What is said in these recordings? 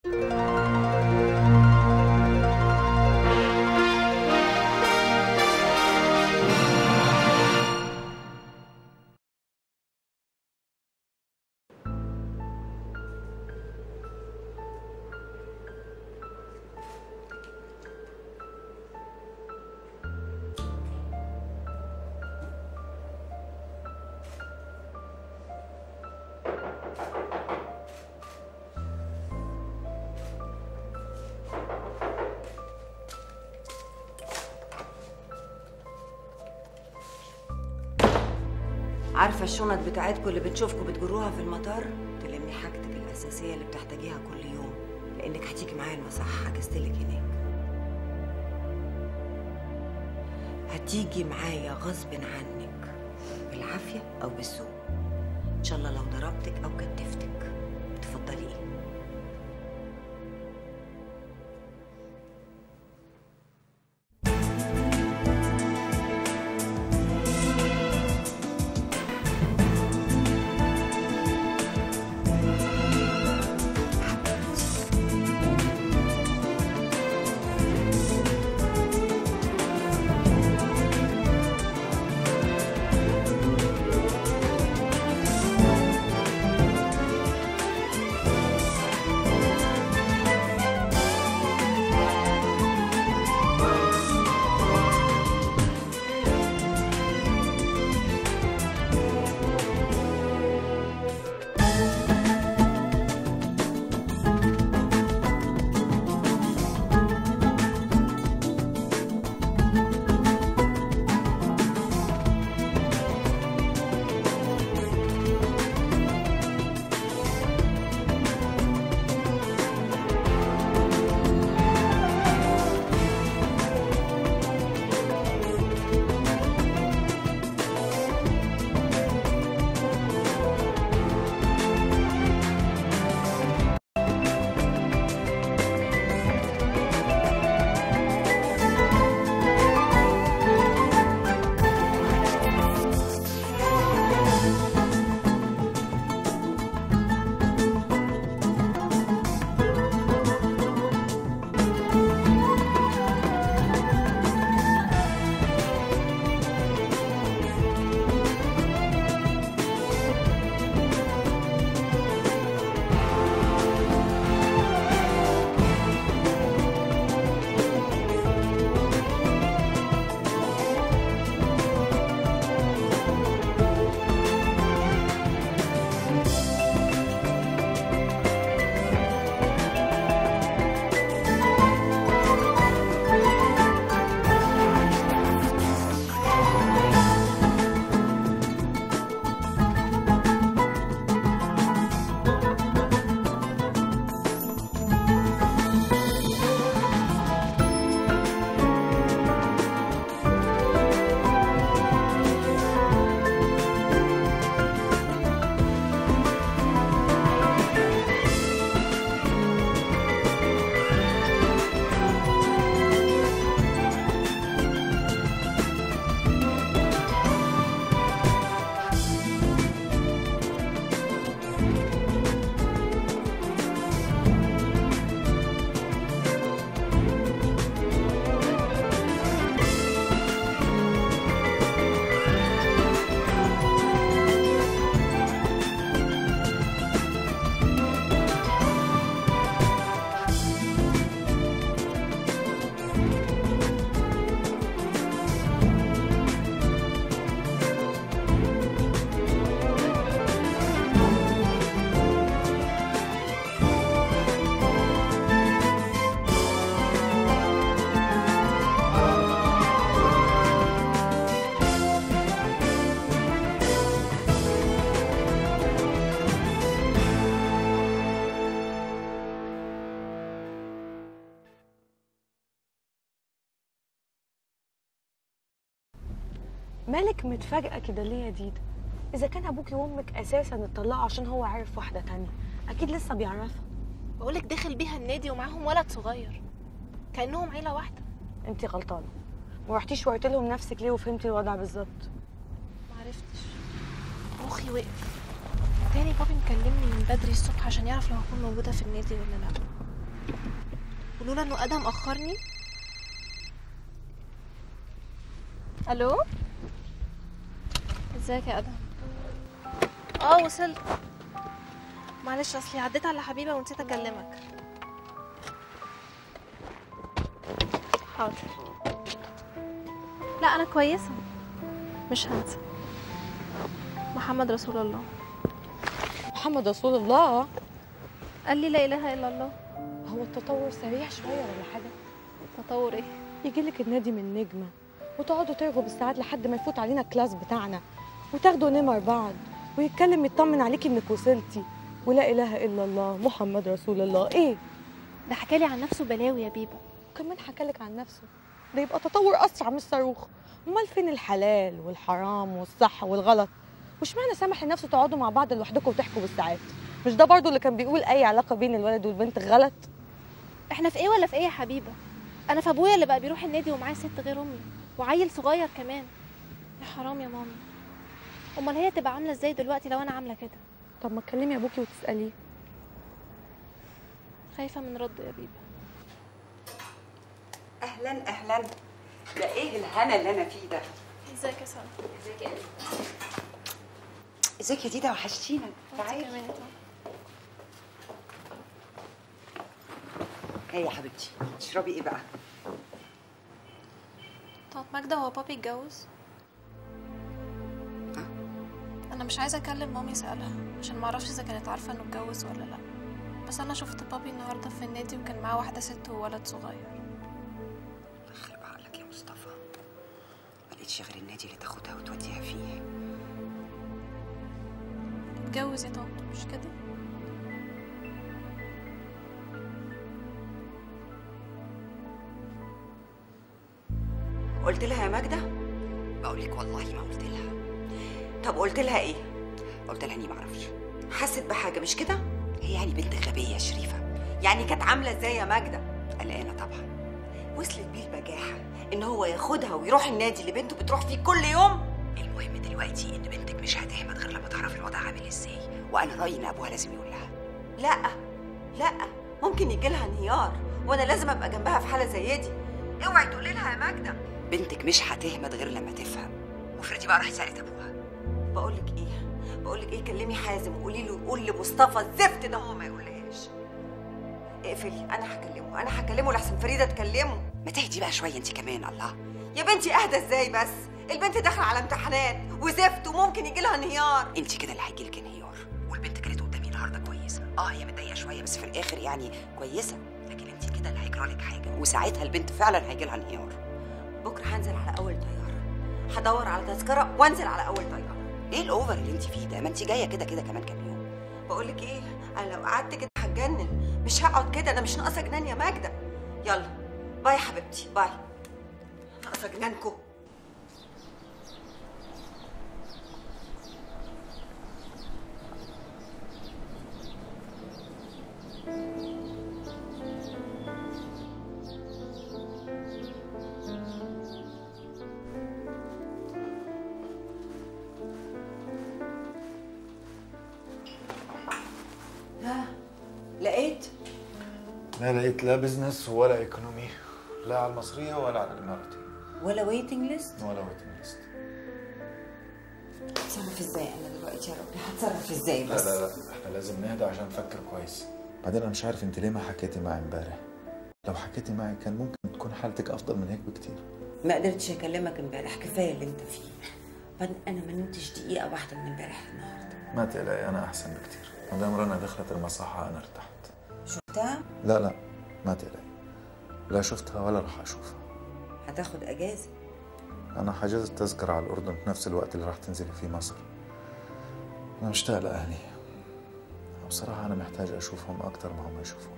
عارفة الشنط بتاعتكم اللي بنشوفكم بتجروها في المطار تلمي حاجتك الأساسية اللي بتحتاجيها كل يوم لأنك هتيجي معايا المصح حجزتلك هناك هتيجي معايا غصب عنك بالعافية أو بالسوء إن شاء الله لو ضربتك أو كتفتك تفضلي إيه؟ مالك متفاجئه كده ليه يا ديدا اذا كان ابوكي وامك اساسا اتطلقوا عشان هو عارف واحده تانية اكيد لسه بيعرفها بقولك داخل بيها النادي ومعاهم ولد صغير كانهم عيله واحده انت غلطانه ما رحتيش وقلت لهم نفسك ليه وفهمتي الوضع بالظبط معرفتش مخي وقف تاني بابي مكلمني من بدري الصبح عشان يعرف لو هكون موجوده في النادي ولا لا ولولا انه ادهم اخرني الو ازيك يا ادهم اه وصلت معلش اصلي عديت على حبيبه ونسيت اكلمك حاضر لا انا كويسه مش هنسى محمد رسول الله محمد رسول الله قال لي لا اله الا الله هو التطور سريع شويه ولا حاجه تطور ايه يجي لك النادي من نجمه وتقعدوا ترغوا بالساعات لحد ما يفوت علينا الكلاس بتاعنا وتاخدوا نمر بعض ويتكلم يطمن عليكي انك وصلتي ولا اله الا الله محمد رسول الله ايه ده حكالي عن نفسه بلاوي يا بيبو كمان حكالك عن نفسه ده يبقى تطور اسرع من الصاروخ امال فين الحلال والحرام والصح والغلط وش معنى سامح لنفسه تقعدوا مع بعض لوحدكم وتحكوا بالساعات مش ده برضو اللي كان بيقول اي علاقه بين الولد والبنت غلط احنا في ايه ولا في ايه يا حبيبه انا في ابويا اللي بقى بيروح النادي ومعاه ست غير امي وعيل صغير كمان يا حرام يا مامي امال هي تبقى عامله ازاي دلوقتي لو انا عامله كده طب ما تكلمي ابوكي وتساليه خايفه من رد يا بيبو اهلا اهلا ده ايه الهنا اللي انا فيه ده ازيك يا ساره ازيك يا ديدا وحشتينا انت تعالي كمان يا طنط. هي يا حبيبتي تشربي ايه بقى طب ماجدة هو بابي اتجوز؟ ها؟ أنا مش عايزة أكلم مامي أسألها عشان معرفش إذا كانت عارفة إنه اتجوز ولا لأ بس أنا شفت بابي النهاردة في النادي وكان معاه واحدة ست وولد صغير يخرب عقلك يا مصطفى ما لقيتش غير النادي اللي تاخدها وتوديها فيه اتجوز يا طنط مش كده؟ قلت لها يا ماجدة بقول لك والله ما قلت لها طب قلت لها ايه قلت لها اني ما اعرفش حست بحاجه مش كده هي يعني بنت غبيه يا شريفه يعني كانت عامله ازاي يا ماجدة قلقانه طبعا وصلت بيه البجاحه ان هو ياخدها ويروح النادي اللي بنته بتروح فيه كل يوم المهم دلوقتي ان بنتك مش هتهمت غير لما تعرف الوضع عامل ازاي وانا رايي ان ابوها لازم يقول لها لا لا ممكن يجي لها انهيار وانا لازم ابقى جنبها في حاله زي دي اوعي تقولي لها يا ماجده بنتك مش هتهمت غير لما تفهم وافرضي بقى راحت سالت ابوها بقول لك ايه بقول لك ايه كلمي حازم وقولي له يقول لمصطفى الزفت ده هو ما يقولهاش اقفلي انا هكلمه انا هكلمه لحسن فريده تكلمه ما تهدي بقى شويه انت كمان الله يا بنتي اهدى ازاي بس البنت داخله على امتحانات وزفت وممكن يجي لها انهيار انت كده اللي هيجي لك انهيار والبنت كانت قدامي النهارده كويسه اه هي متضايقه شويه بس في الاخر يعني كويسه لكن انت كده اللي هيجرى لك حاجه وساعتها البنت فعلا هيجي لها انهيار بكره هنزل على اول طياره هدور على تذكره وانزل على اول طياره ايه الاوفر اللي انت فيه ده ما انت جايه كده كده كمان كام يوم بقول لك ايه انا لو قعدت كده هتجنن مش هقعد كده انا مش ناقصه جنان يا ماجده يلا باي يا حبيبتي باي ناقصه جنانكم ها لقيت ما لقيت لا بزنس ولا ايكونومي لا على المصرية ولا على الإماراتية ولا ويتنج ليست ولا ويتنج ليست هتصرف ازاي انا دلوقتي يا ربي هتصرف ازاي لا بس لا لا احنا لازم نهدى عشان نفكر كويس بعدين انا مش عارف انت ليه ما حكيتي معي امبارح لو حكيتي معي كان ممكن تكون حالتك افضل من هيك بكتير ما قدرتش اكلمك امبارح كفايه اللي انت فيه بعدين انا ما نمتش دقيقه واحده من امبارح النهارده ما تقلقي انا احسن بكتير ما دام رنا دخلت المصحة انا ارتحت شفتها لا لا ما تقلقي لا شفتها ولا راح اشوفها هتاخد اجازه انا حجزت تذكرة على الاردن في نفس الوقت اللي راح تنزلي فيه مصر انا مشتاق لاهلي بصراحة انا محتاج اشوفهم اكتر ما هم يشوفوني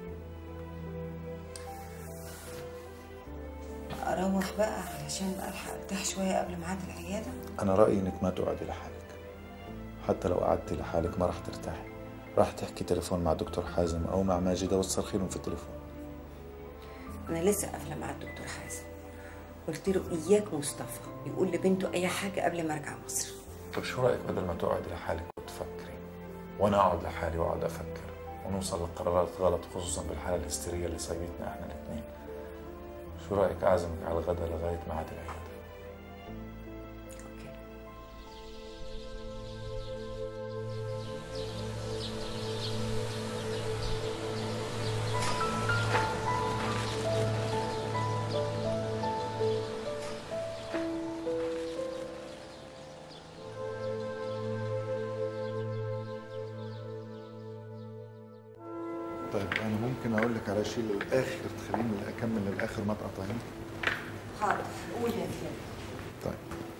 اروح بقى علشان الحق ارتاح شويه قبل ميعاد العياده أنا رأيي إنك ما تقعدي لحالك حتى لو قعدتي لحالك ما راح ترتاحي راح تحكي تليفون مع دكتور حازم أو مع ماجدة وتصرخي لهم في التليفون انا لسه قافله مع الدكتور حازم قلت له اياك مصطفى يقول لبنته اي حاجه قبل ما ارجع مصر طب شو رأيك بدل ما تقعدي لحالك وتفكري وأنا أقعد لحالي وأقعد أفكر ونوصل لقرارات غلط خصوصا بالحالة الهستيرية اللي سايبتنا احنا الاثنين شو رأيك أعزمك على الغداء لغاية ميعاد العيادة طيب انا ممكن اقول لك على شيء للاخر تخليني اكمل للاخر ما تقطعيني حاضر قول يا فندم طيب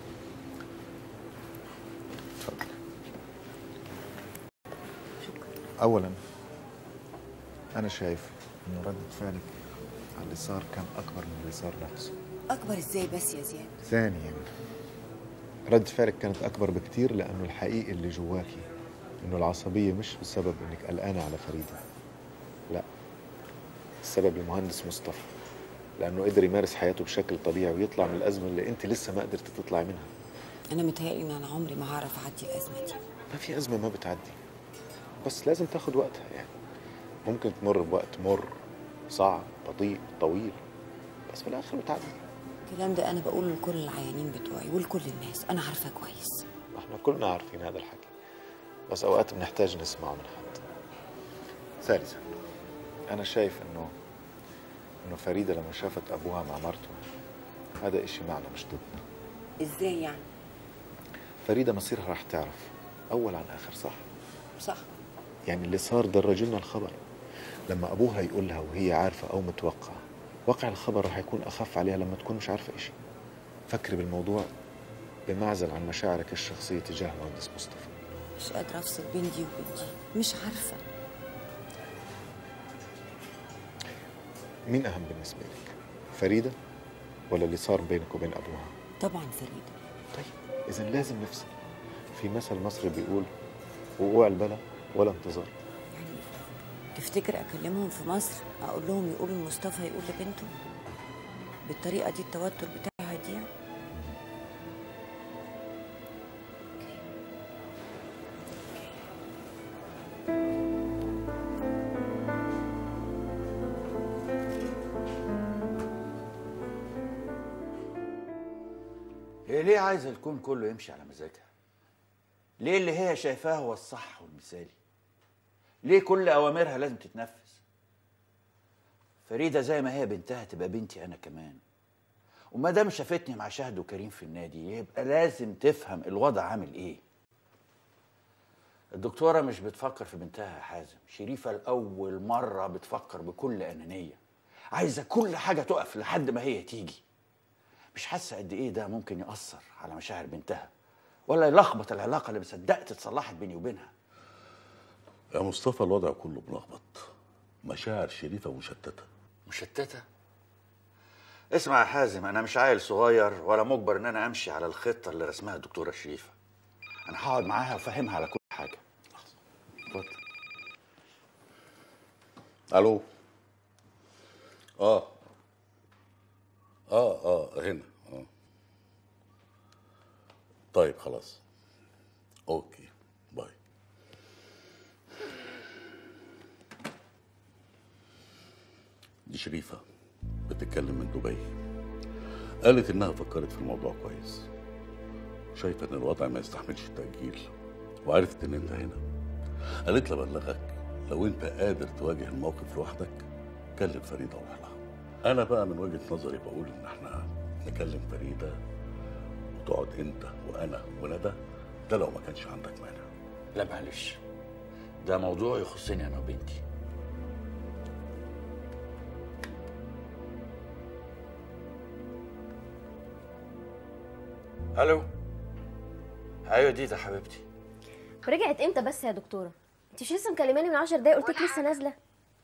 اتفضل اولا انا شايف ان ردة فعلك على اللي صار كان اكبر من اللي صار نفسه اكبر ازاي بس يا زياد ثانيا ردة فعلك كانت أكبر بكتير لأنه الحقيقي اللي جواكي إنه العصبية مش بسبب إنك قلقانة على فريدة لا السبب المهندس مصطفى لأنه قدر يمارس حياته بشكل طبيعي ويطلع من الأزمة اللي أنت لسه ما قدرت تطلعي منها انا متهيألي ان انا عمري ما هعرف اعدي الازمه دي ما في أزمة ما بتعدي بس لازم تاخد وقتها يعني ممكن تمر بوقت مر صعب بطيء طويل بس في الآخر بتعدي الكلام ده انا بقوله لكل العيانين بتوعي ولكل الناس انا عارفاه كويس احنا كلنا عارفين هذا الحكي بس اوقات بنحتاج نسمعه من حد ثالثا انا شايف انه انه فريده لما شافت ابوها مع مرته هذا اشي معنا مش ضدنا ازاي يعني فريده مصيرها رح تعرف اول عن اخر صح صح يعني اللي صار درج لنا الخبر لما ابوها يقول لها وهي عارفه او متوقعه وقع الخبر رح يكون اخف عليها لما تكون مش عارفه اشي فكري بالموضوع بمعزل عن مشاعرك الشخصيه تجاه مهندس مصطفى مش قادره افصل بين دي وبين دي مش عارفه مين أهم بالنسبة لك؟ فريدة ولا اللي صار بينك وبين أبوها؟ طبعا فريده طيب إذا لازم نفصل في مثل مصري بيقول وقوع البلا ولا انتظار يعني تفتكر اكلمهم في مصر اقول لهم يقولوا لمصطفى يقول لبنته بالطريقه دي التوتر بتاعها دي هي ليه عايزه الكون كله يمشي على مزاجها ليه اللي هي شايفاه هو الصح والمثالي ليه كل اوامرها لازم تتنفذ فريده زي ما هي بنتها تبقى بنتي انا كمان وما دام شافتني مع شهد وكريم في النادي يبقى لازم تفهم الوضع عامل ايه الدكتوره مش بتفكر في بنتها يا حازم شريفه لاول مره بتفكر بكل انانيه عايزه كل حاجه تقف لحد ما هي تيجي مش حاسه قد ايه ده ممكن ياثر على مشاعر بنتها ولا يلخبط العلاقه اللي مصدقت اتصلحت بيني وبينها يا مصطفى الوضع كله ملخبط مشاعر شريفة مشتتة مشتته اسمع يا حازم انا مش عيل صغير ولا مجبر ان انا امشي على الخطه اللي رسمها الدكتوره شريفه انا هقعد معاها وافهمها على كل حاجه اتفضل ألو آه آه آه هنا آه طيب خلاص أوكي باي دي شريفة بتتكلم من دبي قالت إنها فكرت في الموضوع كويس شايفة إن الوضع ما يستحملش التأجيل وعرفت إن أنت هنا قالت لي أبلغك لو أنت قادر تواجه الموقف لوحدك كلم فريدة وروح لها أنا بقى من وجهة نظري بقول إن إحنا نكلم فريدة وتقعد أنت وأنا وندى ده لو ما كانش عندك مانع لا معلش ده موضوع يخصني انا وبنتي الو ايوه دي ده حبيبتي ورجعت امتى بس يا دكتوره انت مش لسه مكلماني من 10 دقايق قلت لك لسه نازله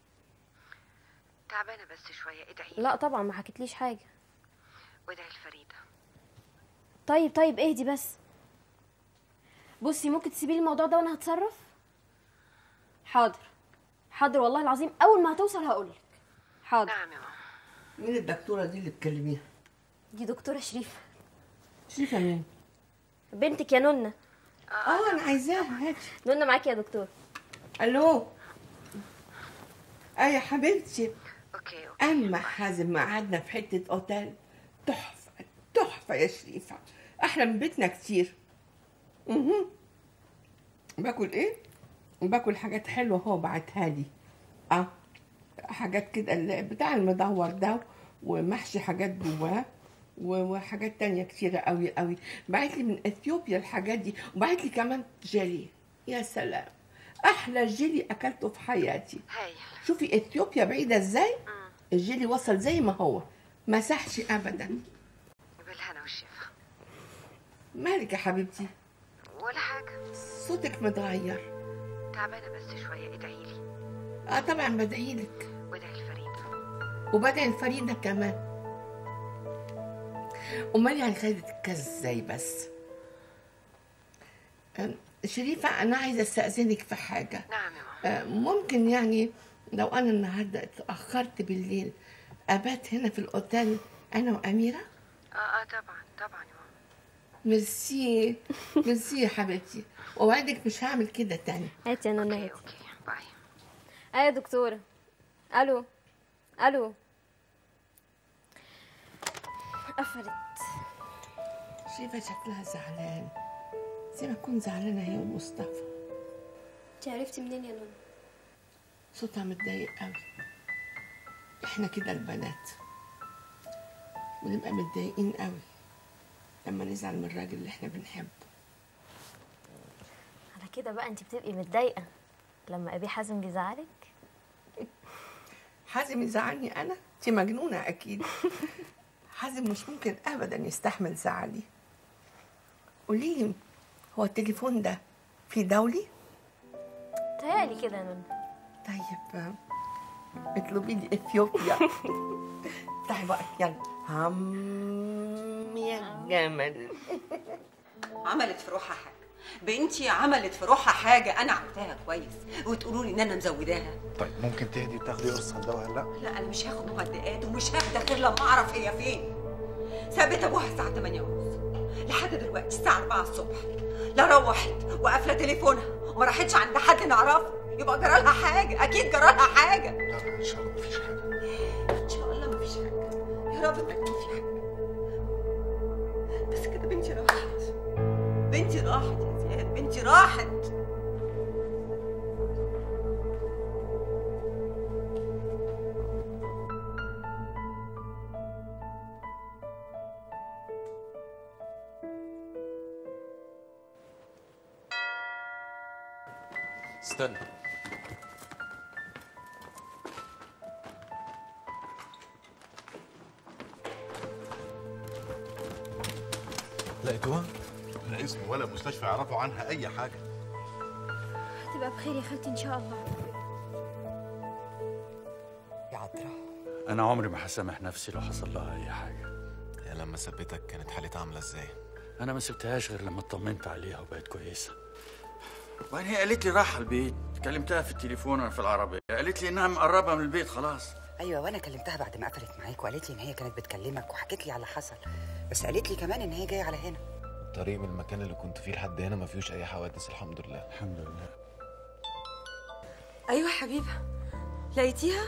تعبانه بس شويه ادعي لا طبعا ما حكيتليش حاجه وادعي لفريده طيب طيب اهدي بس بصي ممكن تسيبي لي الموضوع ده وانا هتصرف حاضر حاضر والله العظيم اول ما هتوصل هقول لك حاضر نعم يا ماما مين الدكتورة دي اللي بتكلميها؟ دي دكتوره شريفه شريفة مين؟ بنتك يا نونه اه انا عايزاها هاتي نونه معاكي يا دكتور الو اه يا حبيبتي اوكي اوكي اما حازم ما قعدنا في حته اوتيل تحفه تحفه يا شريفه احلى من بيتنا كتير اها باكل ايه باكل حاجات حلوه هو بعتها لي اه حاجات كده اللي بتاع المدور ده ومحشي حاجات جواه و- وحاجات تانية كتيرة قوي قوي بعت لي من اثيوبيا الحاجات دي وبعت لي كمان جيلي يا سلام احلى جيلي اكلته في حياتي هاي شوفي اثيوبيا بعيده ازاي الجيلي وصل زي ما هو ما سحش ابدا بالهنا والشفا مالك يا حبيبتي ولا حاجه صوتك متغير تعبانه بس شويه ادعي لي اه طبعا بدعي لك وادعي الفريده وبدعي الفريده كمان امال يعني خدت الكاس ازاي بس آم، شريفه انا عايزه استاذنك في حاجه نعم يا ماما آه، ممكن يعني لو انا النهارده اتاخرت بالليل ابات هنا في الاوتيل انا واميره اه اه طبعا طبعا يا ماما ميرسي ميرسي يا حبيبتي ووعدك مش هعمل كده تاني هاتي يا نونا اوكي هاتي اوكي باي ايه يا دكتورة الو الو قفلت شايفة شكلها زعلان زي ما تكون زعلانة هي ومصطفى انت عرفتي منين يا نونا صوتها متضايق قوي احنا كده البنات بنبقى متضايقين قوي لما نزعل من الراجل اللي احنا بنحبه على كده بقى انت بتبقي متضايقة لما ابي حازم بيزعلك حازم يزعلني انا انت مجنونة اكيد حازم مش ممكن ابدا يستحمل زعلي قوليلي هو التليفون ده في دولي تهيألي كده يا نونا طيب آه، اطلبي لي اثيوبيا افتحي بقى يلا هم يا جمل عملت في روحها حاجه بنتي عملت في روحها حاجه انا عرفتها كويس وتقولوا لي ان انا مزوداها طيب ممكن تهدي وتاخدي قرص الدواء هلا لا انا مش هاخد مهدئات ومش هاخدها غير لما اعرف هي فين سابت ابوها الساعه 8 ونص لحد دلوقتي الساعه 4 الصبح لا روحت وقافله تليفونها وما راحتش عند حد نعرفه يبقى جرالها حاجه اكيد جرالها حاجه لا لا ان شاء الله مفيش حاجه ان شاء الله مفيش حاجه يا رب ما يكون في حاجه بس كده بنتي راحت بنتي راحت يا زياد بنتي راحت استنى لقيتوها؟ لا اسم ولا مستشفى يعرفوا عنها اي حاجه هتبقى بخير يا خالتي ان شاء الله يا عطرة انا عمري ما هسامح نفسي لو حصل لها اي حاجه هي لما سبتك كانت حالتها عامله ازاي انا ما سبتهاش غير لما اطمنت عليها وبقت كويسه وبعدين هي قالت لي رايحه البيت كلمتها في التليفون وانا في العربيه قالت لي انها مقربه من البيت خلاص ايوه وانا كلمتها بعد ما قفلت معاك وقالت لي ان هي كانت بتكلمك وحكت لي على اللي حصل بس قالت لي كمان ان هي جايه على هنا الطريق من المكان اللي كنت فيه لحد هنا ما فيهوش اي حوادث الحمد لله الحمد لله ايوه حبيبه لقيتيها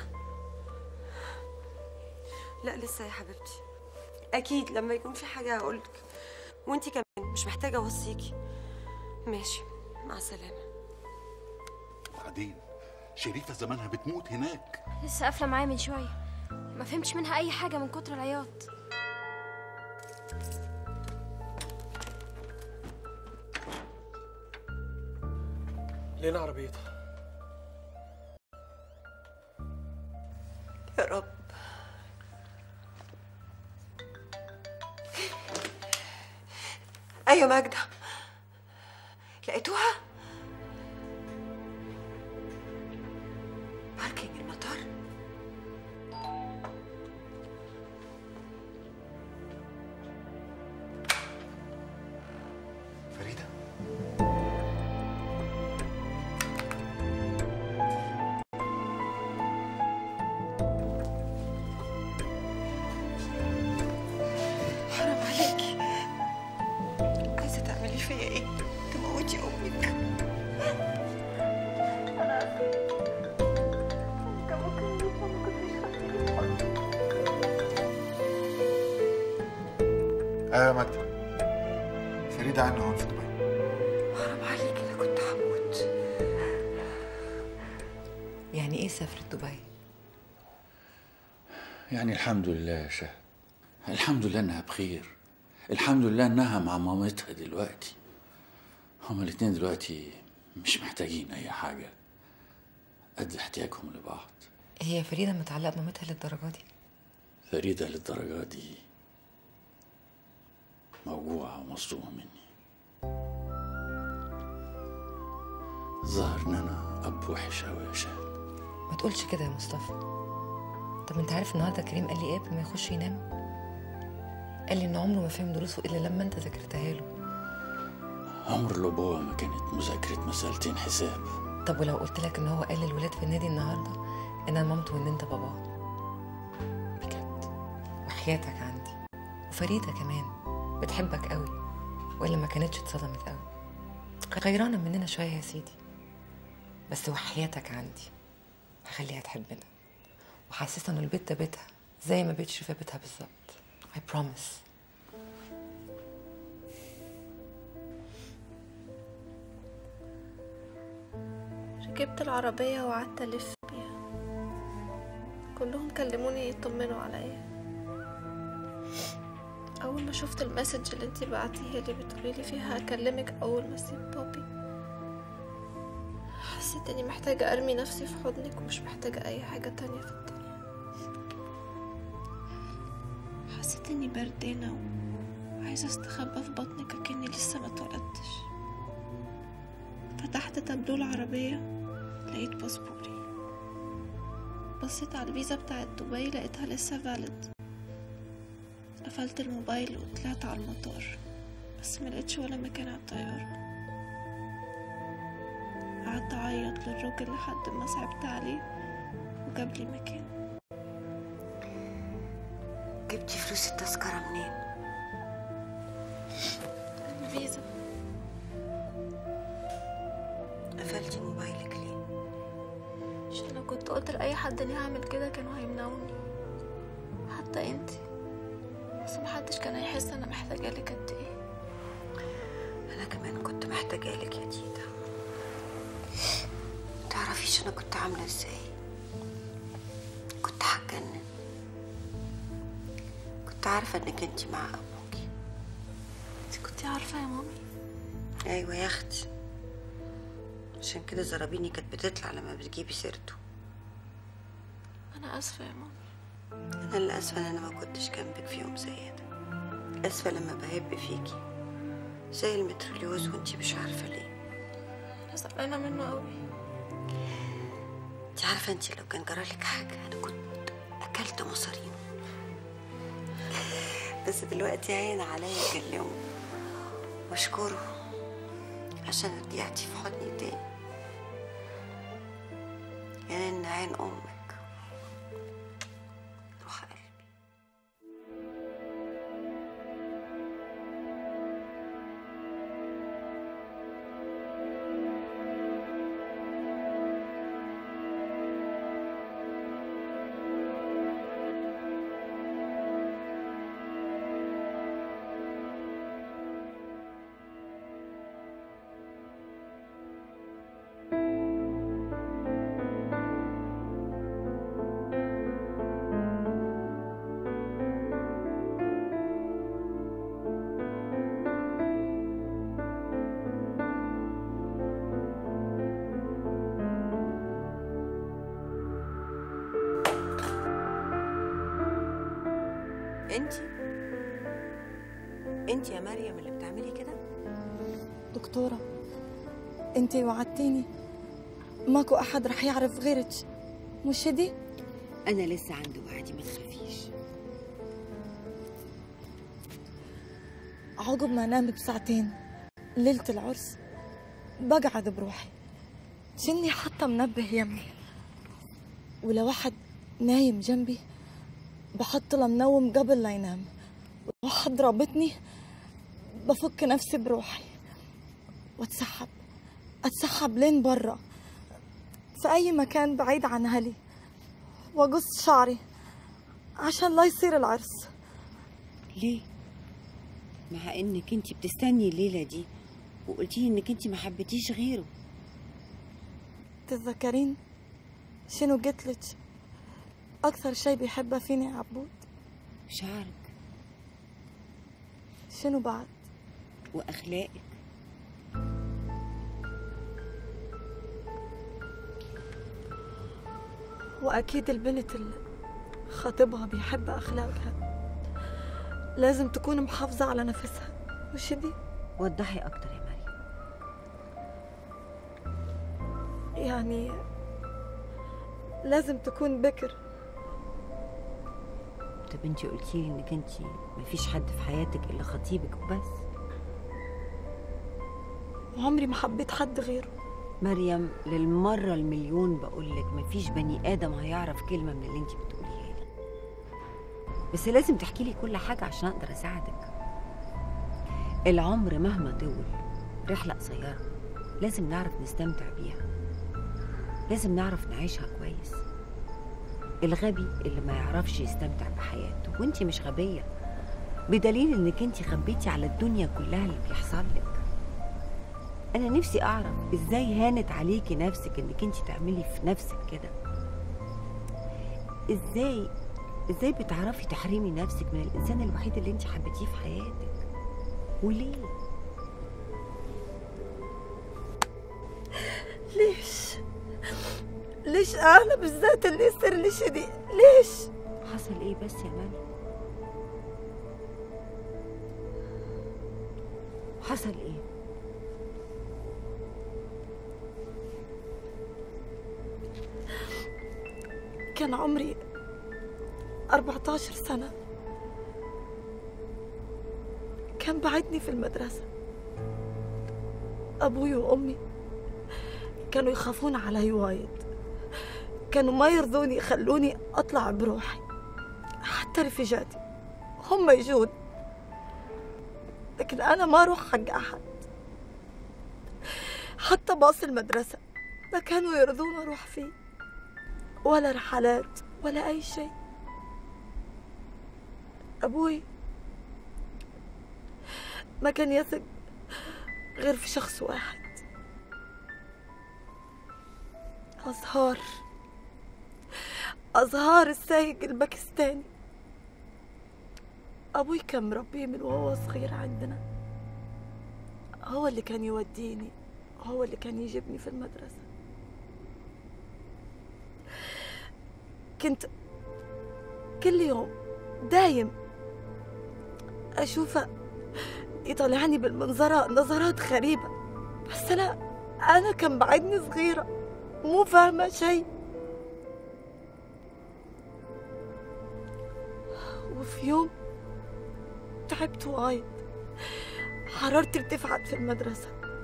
لا لسه يا حبيبتي اكيد لما يكون في حاجه هقولك وانتي كمان مش محتاجه اوصيكي ماشي مع السلامه بعدين شريفه زمانها بتموت هناك لسه قافله معايا من شويه ما فهمتش منها اي حاجه من كتر العياط لين عربيتها يا رب ايوه ماجده لقيتوها باركينج المطار فريده حرام عليكي عايزه تعملي فيا ايه تموتي امك انا كان ممكن ايوه يا مجدي فريده عنا هون في دبي حرام عليك انا كنت هموت يعني ايه سافرت دبي يعني الحمد لله يا شهد الحمد لله انها بخير الحمد لله انها مع مامتها دلوقتي هما الاتنين دلوقتي مش محتاجين اي حاجه قد احتياجهم لبعض هي فريده متعلقه بمامتها للدرجه دي فريده للدرجه دي موجوعه ومصدومه مني ظهر ان انا اب وحش قوي يا شهد ما تقولش كده يا مصطفى طب انت عارف النهارده كريم قال لي ايه قبل ما يخش ينام قال لي ان عمره ما فهم دروسه الا لما انت ذاكرتها له عمر الابوه ما كانت مذاكره مسألتين حساب طب ولو قلت لك ان هو قال للولاد في النادي النهارده ان انا مامته وان انت باباه بجد وحياتك عندي وفريده كمان بتحبك قوي والا ما كانتش اتصدمت قوي غيرانه مننا شويه يا سيدي بس وحياتك عندي هخليها تحبنا وحاسسها ان البيت ده بيتها زي ما بيت شريفه بيتها بالظبط I promise ركبت العربية وقعدت ألف بيها كلهم كلموني يطمنوا عليا أول ما شفت المسج اللي انتي بعتيها لي بتقولي فيها هكلمك أول ما أسيب بابي حسيت إني محتاجة أرمي نفسي في حضنك ومش محتاجة أي حاجة تانية في الدنيا حسيت إني بردانة وعايزة استخبى في بطنك أكني لسه ما اتولدتش فتحت تابلو العربية لقيت باسبوري بصيت على الفيزا بتاعت دبي لقيتها لسه فالid قفلت الموبايل وطلعت على المطار بس ملقتش ولا مكان على الطيارة قعدت أعيط للراجل لحد ما صعبت عليه وجاب لي مكان جبتي فلوس التذكره منين الفيزا قفلتي موبايلك ليه عشان لو كنت قلت لأي حد إني هعمل كده كانوا هيمنعوني حتى انتي بس محدش كان هيحس أنا محتاجة لك قد ايه انا كمان كنت محتاجه لك يا تيتا تعرفيش انا كنت عامله ازاي كنت هتجنن كنت عارفه انك انت مع ابوكي انتي كنتي عارفة يا مامي ايوه يا اختي عشان كده زرابيني كانت بتطلع لما بتجيبي سيرته أنا آسفة يا مامي انا اللي اسفه ان انا ما كنتش جنبك في يوم زي ده اسفه لما بهب فيكي زي المتروليوز وانتي مش عارفه ليه أنا زعلانة منه أوي انت عارفه انت لو كان جرالك حاجه انا كنت اكلت مصارين بس دلوقتي عين عليا اكلمه واشكره عشان رجعتي في حضني تاني يعني ان عين امك روح قلبي انت انت يا مريم اللي بتعملي كده دكتورة انتي وعدتيني ماكو احد رح يعرف غيرك مش هدي؟ انا لسه عندي وعدي ما تخافيش عقب ما انام بساعتين ليلة العرس بقعد بروحي جني حتى منبه يمي ولو واحد نايم جنبي بحط له منوم قبل لا ينام ولو حد رابطني بفك نفسي بروحي واتسحب اتسحب لين برا في اي مكان بعيد عن اهلي واقص شعري عشان لا يصير العرس ليه مع انك انت بتستني الليله دي وقلتي انك انت ما حبيتيش غيره تتذكرين شنو قلت لك اكثر شيء بيحبها فيني يا عبود شعرك شنو بعد واخلاقك واكيد البنت اللي خطيبها بيحب اخلاقها لازم تكون محافظة على نفسها مش دي وضحي اكتر يا مريم يعني لازم تكون بكر طب انت قلتي لي انك انت مفيش حد في حياتك الا خطيبك وبس وعمري ما حبيت حد غيره مريم للمرة المليون بقولك مفيش بني آدم هيعرف كلمة من اللي انت بتقوليها لي بس لازم تحكي لي كل حاجة عشان أقدر أساعدك العمر مهما طول رحلة قصيرة لازم نعرف نستمتع بيها لازم نعرف نعيشها كويس الغبي اللي ما يعرفش يستمتع بحياته وانت مش غبية بدليل انك انت خبيتي على الدنيا كلها اللي بيحصل لك انا نفسي اعرف ازاي هانت عليكي نفسك انك انت تعملي في نفسك كده ازاي ازاي بتعرفي تحرمي نفسك من الانسان الوحيد اللي انت حبيتيه في حياتك وليه ليش ليش انا بالذات اللي يصير لي شدي ليش حصل ايه بس يا مريم حصل ايه كان عمري 14 سنة كان بعدني في المدرسة أبوي وأمي كانوا يخافون علي وايد كانوا ما يرضوني يخلوني أطلع بروحي حتى رفيجاتي هم يجون لكن أنا ما أروح حق أحد حتى باص المدرسة ما كانوا يرضون أروح فيه ولا رحلات ولا أي شيء أبوي ما كان يثق غير في شخص واحد أزهار أزهار السايق الباكستاني أبوي كان مربيه من وهو صغير عندنا هو اللي كان يوديني هو اللي كان يجيبني في المدرسة كنت كل يوم دايم أشوفه يطلعني بالمنظرة نظرات غريبة بس أنا أنا كان بعدني صغيرة مو فاهمة شيء وفي يوم تعبت وايد حرارتي ارتفعت في المدرسة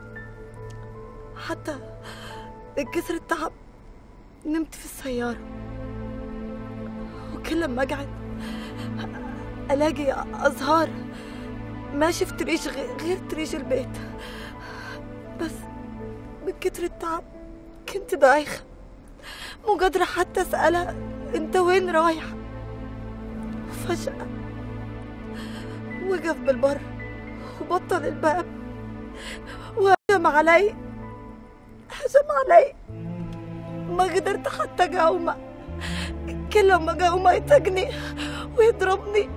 حتى من كثر التعب نمت في السيارة وكل لما أقعد ألاقي أزهار ما شفت ريش غ- غير ريش البيت بس من كتر التعب كنت دايخة مو قادرة حتى أسألها أنت وين رايح وفجأة وقف بالبر وبطل الباب وهجم علي هجم علي ما قدرت حتى أقاومه كل ما أقاومه يتقني ويضربني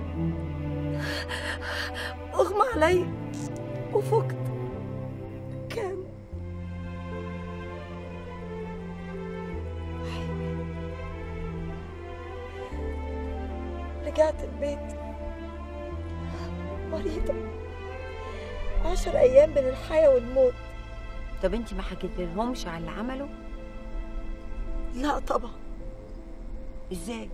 أغمى علي وفقت كان رجعت البيت مريضة عشر أيام بين الحياة والموت طب انت ما حكيت لهمش على اللي عمله لا طبعا ازاي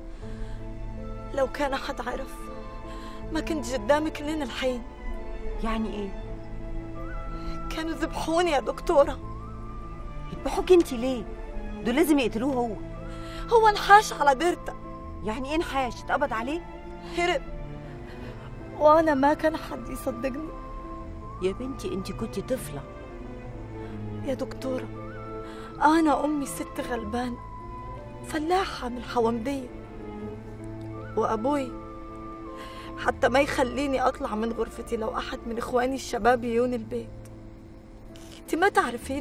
لو كان حد عرف ما كنت قدامك لين الحين يعني ايه كانوا ذبحوني يا دكتورة يذبحوك انت ليه دول لازم يقتلوه هو هو انحاش على ديرته يعني ايه انحاش اتقبض عليه هرب وأنا ما كان حد يصدقني يا بنتي انت كنت طفله يا دكتورة أنا أمي ست غلبان فلاحة من الحومدية وأبوي حتى ما يخليني اطلع من غرفتي لو احد من اخواني الشباب يجون البيت انت ما تعرفين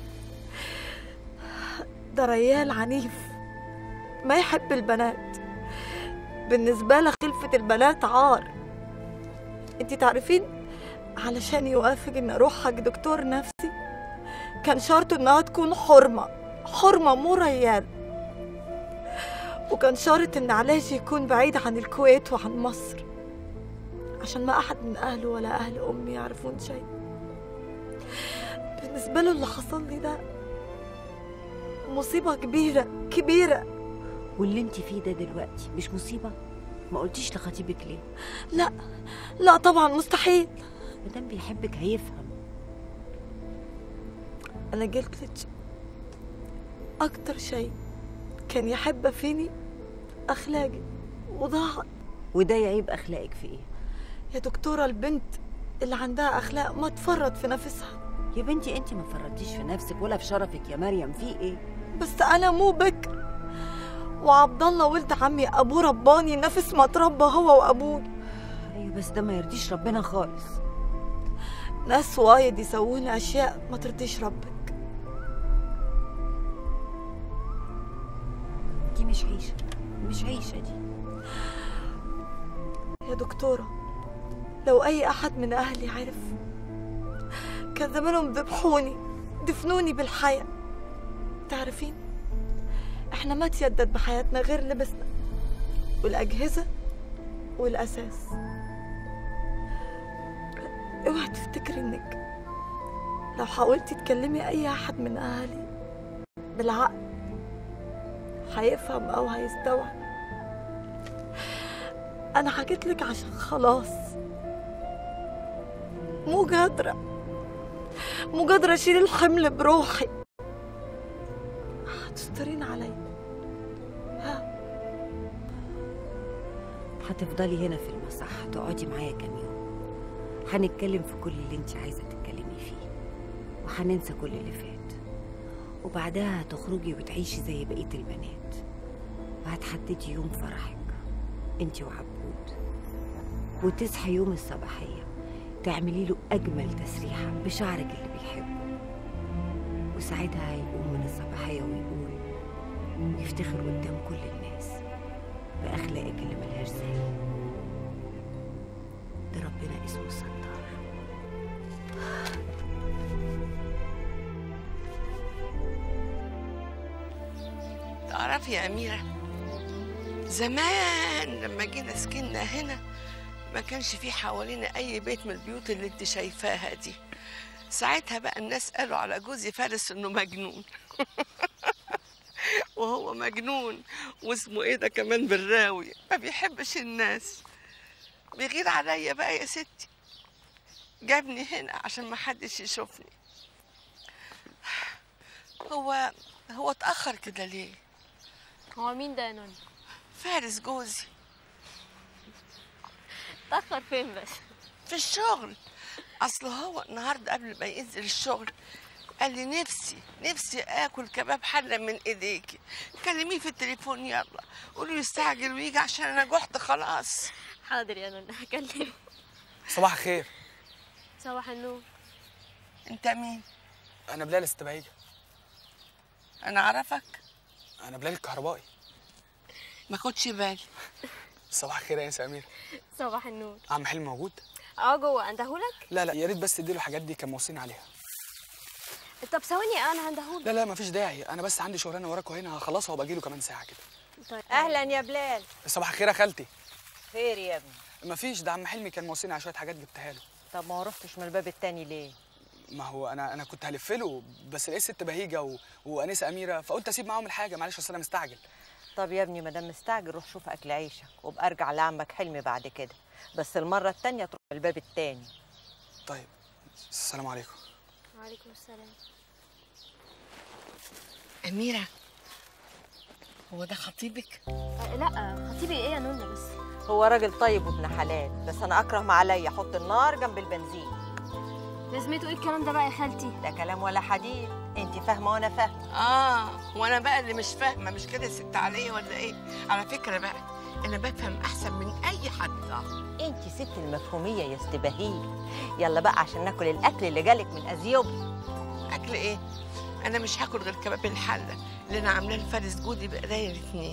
ده ريال عنيف ما يحب البنات بالنسبة له خلفة البنات عار انت تعرفين علشان يوافق ان اروح حق دكتور نفسي كان شرطه انها تكون حرمة حرمة مو ريال وكان شرط ان علاجي يكون بعيد عن الكويت وعن مصر عشان ما احد من اهله ولا اهل امي يعرفون شيء بالنسبة له اللي حصل لي ده مصيبة كبيرة كبيرة واللي انت فيه ده دلوقتي مش مصيبة ما قلتيش لخطيبك ليه لا لا طبعا مستحيل مادام بيحبك هيفهم انا قلت لك اكتر شيء كان يحب فيني اخلاقي وضاع وده يعيب اخلاقك في ايه يا دكتورة البنت اللي عندها اخلاق ما تفرط في نفسها يا بنتي انت ما فرطتيش في نفسك ولا في شرفك يا مريم في ايه بس انا مو بكر وعبد الله ولد عمي ابوه رباني نفس ما تربى هو وابوي ايوه بس ده ما يرضيش ربنا خالص ناس وايد يسوون اشياء ما ترضيش ربك دي مش عيشة مش عيشة دي يا دكتورة لو أي أحد من أهلي عرف كان زمانهم ذبحوني دفنوني بالحياة تعرفين احنا ما تيدد بحياتنا غير لبسنا والأجهزة والأساس اوعي تفتكري انك لو حاولتي تكلمي أي أحد من أهلي بالعقل هيفهم أو هيستوعب أنا حكيت لك عشان خلاص مو قادرة مو قادرة أشيل الحمل بروحي هتسترين علي ها هتفضلي هنا في المسرح تقعدي معايا كام يوم هنتكلم في كل اللي انت عايزة تتكلمي فيه وهننسى كل اللي فات وبعدها هتخرجي وتعيشي زي بقية البنات وهتحددي يوم فرحك انت وعبود وتصحي يوم الصباحية تعملي له أجمل تسريحة بشعرك اللي بيحبه وساعتها هيقوم من الصباحية ويقول يفتخر قدام كل الناس بأخلاقك اللي ملهاش زي ده ربنا اسمه الستار تعرفي يا أميرة زمان لما جينا سكننا هنا ما كانش في حوالينا أي بيت من البيوت اللي انت شايفاها دي ساعتها بقى الناس قالوا على جوزي فارس انه مجنون وهو مجنون واسمه ايه ده كمان بالراوي ما بيحبش الناس بيغير عليا بقى يا ستي جابني هنا عشان ما حدش يشوفني هو هو اتأخر كده ليه هو مين ده يا نوني فارس جوزي اتأخر فين بس في الشغل اصل هو النهارده قبل ما ينزل الشغل قال لي نفسي نفسي اكل كباب حله من ايديكي كلميه في التليفون يلا قولي له يستعجل ويجي عشان انا جحت خلاص حاضر يا نوني هكلمه صباح الخير صباح النور انت مين انا بلال السبعيجة انا اعرفك انا بلال الكهربائي ما خدش بالي صباح الخير يا انسه امير صباح النور عم حلمي موجود اه جوه اندهولك لا لا يا ريت بس تديله الحاجات دي كان موصيني عليها طب ثواني انا هندهولك لا لا مفيش داعي انا بس عندي شغلانه وراكوا هنا هخلصها وباجي له كمان ساعه كده طيب اهلا يا بلال صباح الخير يا خالتي خير يا ابني مفيش ده عم حلمي كان موصيني على شويه حاجات جبتها له طب ما رحتش من الباب التاني ليه ما هو انا انا كنت هلف له بس لقيت ست بهيجه و... وانسه اميره فقلت اسيب معاهم الحاجه معلش اصل انا مستعجل طب يا ابني ما دام مستعجل روح شوف اكل عيشك وابقى ارجع لعمك حلمي بعد كده بس المره التانيه تروح من الباب التاني طيب السلام عليكم وعليكم السلام اميره هو ده خطيبك آه لا خطيبي ايه يا نوني بس هو راجل طيب وابن حلال بس انا اكره ما عليا احط النار جنب البنزين لازمته ايه الكلام ده بقى يا خالتي ده كلام ولا حديث انت فاهمه وانا فاهمه اه وانا بقى اللي مش فاهمه مش كده يا ست عليا ولا ايه على فكره بقى انا بفهم احسن من اي حد انت ست المفهوميه يا استباهيه يلا بقى عشان ناكل الاكل اللي جالك من اثيوبيا اكل ايه انا مش هاكل غير كباب الحله اللي انا عاملاه لفارس جودي بايديا الاثنين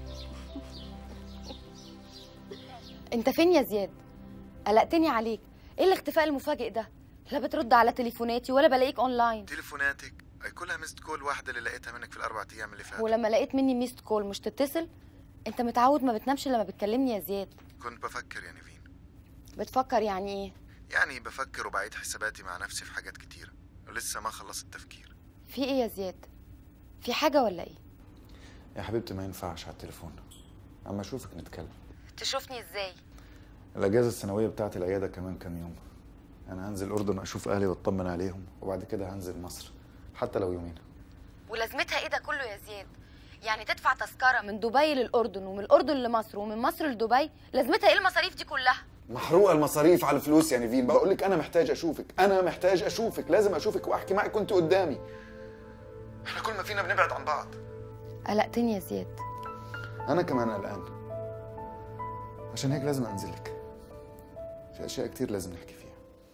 انت فين يا زياد قلقتني عليك ايه الاختفاء المفاجئ ده لا بترد على تليفوناتي ولا بلاقيك اونلاين تليفوناتك اي كلها ميست كول واحده اللي لقيتها منك في الاربع ايام اللي فاتوا ولما لقيت مني ميست كول مش تتصل انت متعود ما بتنامش لما بتكلمني يا زياد كنت بفكر يا نيفين بتفكر يعني ايه يعني بفكر وبعيد حساباتي مع نفسي في حاجات كتيره ولسه ما خلصت التفكير في ايه يا زياد في حاجه ولا ايه يا حبيبتي ما ينفعش على التليفون اما اشوفك نتكلم تشوفني ازاي الاجازه السنويه بتاعت العياده كمان كام يوم انا هنزل الاردن اشوف اهلي واطمن عليهم وبعد كده هنزل مصر حتى لو يومين ولازمتها ايه ده كله يا زياد يعني تدفع تذكره من دبي للاردن ومن الاردن لمصر ومن مصر لدبي لازمتها ايه المصاريف دي كلها محروقه المصاريف على الفلوس يا نيفين بقول لك انا محتاج اشوفك انا محتاج اشوفك لازم اشوفك واحكي معك كنت قدامي احنا كل ما فينا بنبعد عن بعض قلقتني يا زياد انا كمان قلقان عشان هيك لازم انزل لك في اشياء كتير لازم نحكي فيها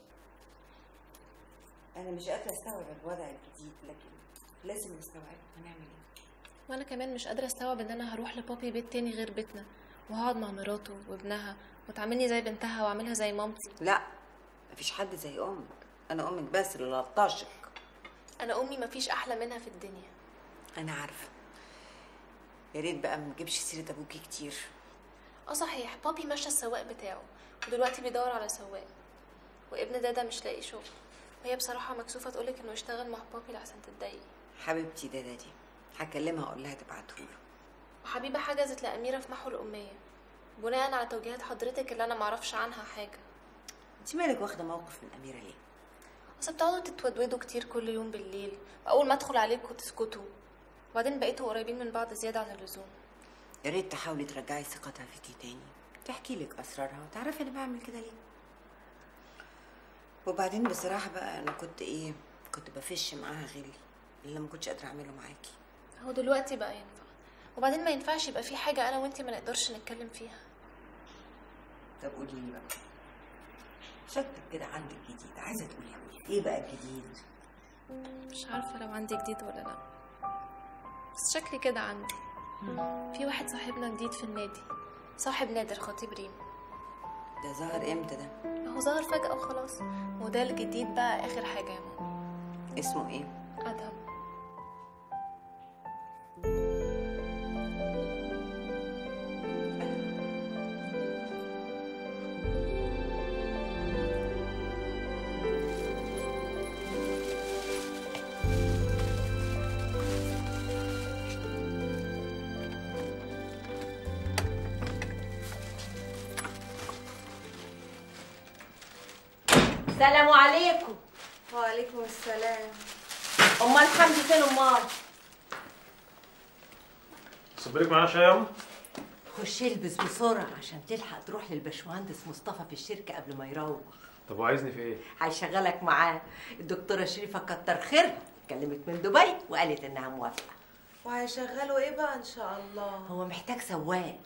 انا مش قادره استوعب الوضع الجديد لكن لازم نستوعبه هنعمل ايه وانا كمان مش قادره استوعب ان انا هروح لبابي بيت تاني غير بيتنا وهقعد مع مراته وابنها وتعاملني زي بنتها واعملها زي مامتي لا مفيش حد زي امك انا امك بس اللي لطشك انا امي مفيش احلى منها في الدنيا انا عارفه يا ريت بقى ما نجيبش سيره ابوكي كتير اه صحيح بابي مشى السواق بتاعه ودلوقتي بيدور على سواق وابن دادا مش لاقي شغل وهي بصراحه مكسوفه تقولك انه يشتغل مع بابي لحسن تتضايق حبيبتي دادا دي هكلمها اقول لها تبعتهوله وحبيبه حجزت لاميره في محو الاميه بناء على توجيهات حضرتك اللي انا معرفش عنها حاجه انت مالك واخده موقف من اميره ليه اصل بتقعدوا تتودودوا كتير كل يوم بالليل واول ما ادخل عليكم تسكتوا وبعدين بقيتوا قريبين من بعض زياده عن اللزوم يا ريت تحاولي ترجعي ثقتها فيكي تاني تحكي لك اسرارها وتعرفي انا بعمل كده ليه وبعدين بصراحه بقى انا كنت ايه كنت بفش معاها غلي اللي ما كنتش قادره اعمله معاكي هو دلوقتي بقى ينفع وبعدين ما ينفعش يبقى في حاجه انا وانتي ما نقدرش نتكلم فيها طب قولي لي بقى شكلك كده عندك جديد عايزه تقولي لي ايه بقى الجديد مش عارفه لو عندي جديد ولا لا بس شكلي كده عندي في واحد صاحبنا جديد في النادي صاحب نادر خطيب ريم ده ظهر امتى ده هو ظهر فجأة وخلاص وده الجديد بقى آخر حاجة يا ماما اسمه ايه أدهم السلام عليكم وعليكم السلام امال حمدي فين امال صبرك معانا شاي يا أم؟ خش البس بسرعه عشان تلحق تروح للبشمهندس مصطفى في الشركه قبل ما يروح طب وعايزني في ايه؟ هيشغلك معاه الدكتوره شريفه كتر خيرها كلمت من دبي وقالت انها موافقه وهيشغلوا ايه بقى ان شاء الله هو محتاج سواق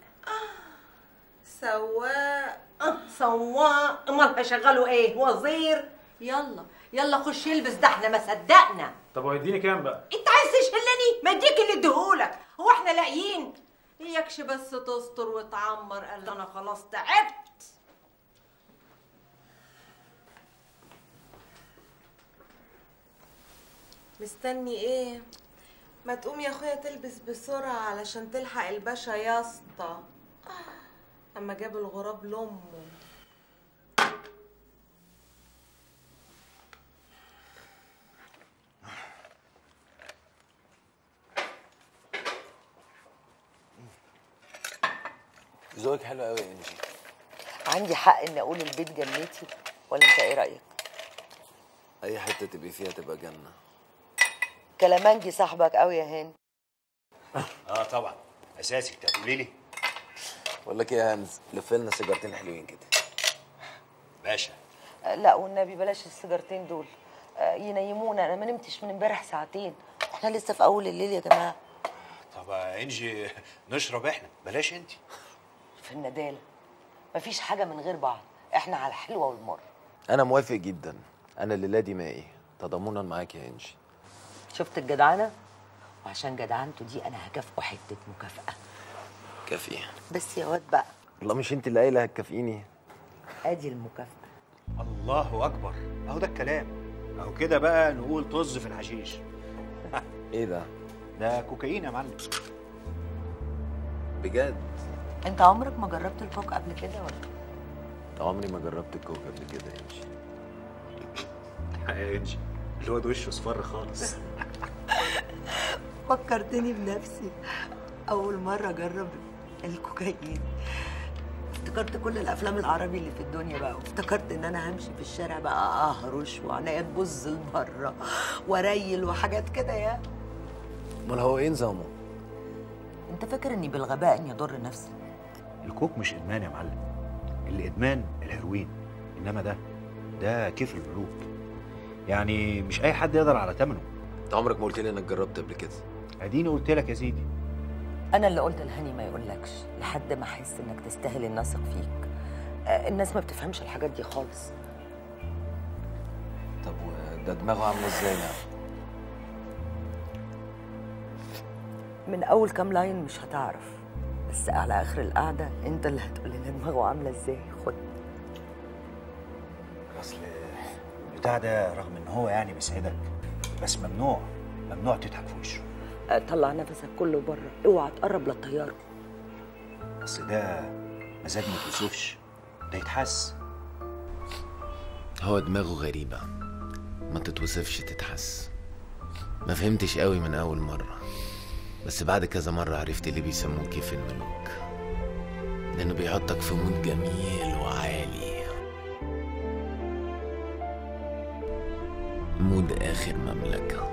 سواق اه سواق امال هيشغلوا ايه وزير يلا يلا خش البس ده احنا ما صدقنا طب وهيديني كام بقى؟ انت عايز تشغلني ما اديك اللي اديهولك هو احنا لاقيين اياكش بس تستر وتعمر قال انا خلاص تعبت مستني ايه ما تقوم يا اخويا تلبس بسرعة علشان تلحق الباشا يا اسطى اما جاب الغراب لامه ذوقك حلو قوي يا انجي عندي حق اني اقول البيت جنتي ولا انت ايه رايك اي حته تبقي فيها تبقى جنه كلامنجي صاحبك قوي يا هاني اه طبعا اساسي انت هتقولي لي بقول لك ايه يا هانز لف لنا سيجارتين حلوين كده باشا آه، لا والنبي بلاش السيجارتين دول آه، ينيمونا انا ما نمتش من امبارح ساعتين احنا لسه في اول الليل يا جماعه طب يا انجي نشرب احنا بلاش انت في الندالة مفيش حاجة من غير بعض احنا على الحلوة والمر انا موافق جدا انا الليله دي مائي تضامنا معاك يا انجي شفت الجدعنة وعشان جدعنته دي انا هكافئه حتة مكافأة كافي بس يا واد بقى والله مش انت اللي قايله هتكافئيني ادي المكافأة الله اكبر اهو ده الكلام اهو كده بقى نقول طز في الحشيش ايه ده ده كوكايين يا معلم بجد انت عمرك ما جربت الكوك قبل كده ولا عمري ما جربت الكوك قبل كده يا انجي يا انجي الواد وشه اصفر خالص فكرتني بنفسي اول مرة اجرب الكوكايين افتكرت كل الافلام العربي اللي في الدنيا بقى وافتكرت ان انا همشي في الشارع بقى اهرش وعينيا تبص لبره واريل وحاجات كده يا امال هو ايه نظامه انت فاكر اني بالغباء اني اضر نفسي الكوك مش ادمان يا معلم اللي ادمان الهيروين انما ده ده كيف الملوك يعني مش اي حد يقدر على ثمنه انت عمرك ما قلت لي انك جربت قبل كده اديني قلت لك يا سيدي انا اللي قلت لهاني ما يقولكش لحد ما احس انك تستاهل الناس فيك آه، الناس ما بتفهمش الحاجات دي خالص طب وده دماغه عامله ازاي يعني من اول كام لاين مش هتعرف بس على اخر القعده انت اللي هتقول لنا دماغه عامله ازاي خد اصل البتاع ده رغم ان هو يعني بيسعدك بس ممنوع ممنوع تضحك في وشه آه، طلع نفسك كله بره اوعى تقرب للطياره اصل ده مزاج ما توصفش ده يتحس هو دماغه غريبة ما تتوصفش تتحس ما فهمتش قوي من أول مرة بس بعد كذا مرة عرفت ليه بيسموه كيف الملوك لأنه بيحطك في مود جميل وعالي مود آخر مملكة